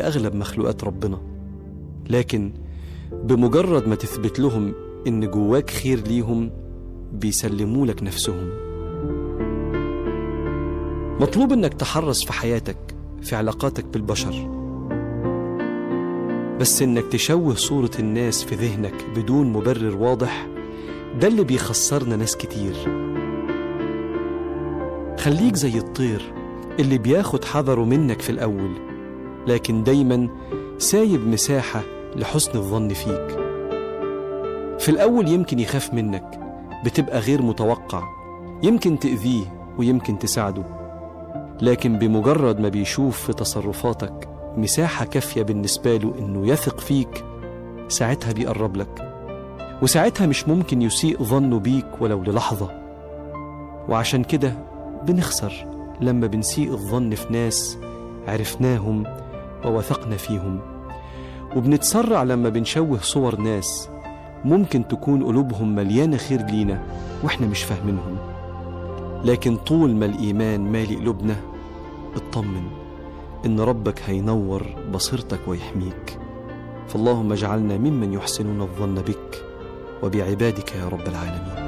أغلب مخلوقات ربنا لكن بمجرد ما تثبت لهم إن جواك خير ليهم بيسلموا لك نفسهم مطلوب إنك تحرص في حياتك في علاقاتك بالبشر بس إنك تشوه صورة الناس في ذهنك بدون مبرر واضح ده اللي بيخسرنا ناس كتير خليك زي الطير اللي بياخد حذره منك في الأول لكن دايما سايب مساحة لحسن الظن فيك في الأول يمكن يخاف منك بتبقى غير متوقع يمكن تأذيه ويمكن تساعده لكن بمجرد ما بيشوف في تصرفاتك مساحة كافية بالنسبة له إنه يثق فيك ساعتها بيقرب لك وساعتها مش ممكن يسيء ظنه بيك ولو للحظة وعشان كده بنخسر لما بنسيء الظن في ناس عرفناهم ووثقنا فيهم وبنتسرع لما بنشوه صور ناس ممكن تكون قلوبهم مليانة خير لينا واحنا مش فاهمينهم لكن طول ما الإيمان مالي قلوبنا اطمن إن ربك هينور بصيرتك ويحميك فاللهم اجعلنا ممن يحسنون الظن بك وبعبادك يا رب العالمين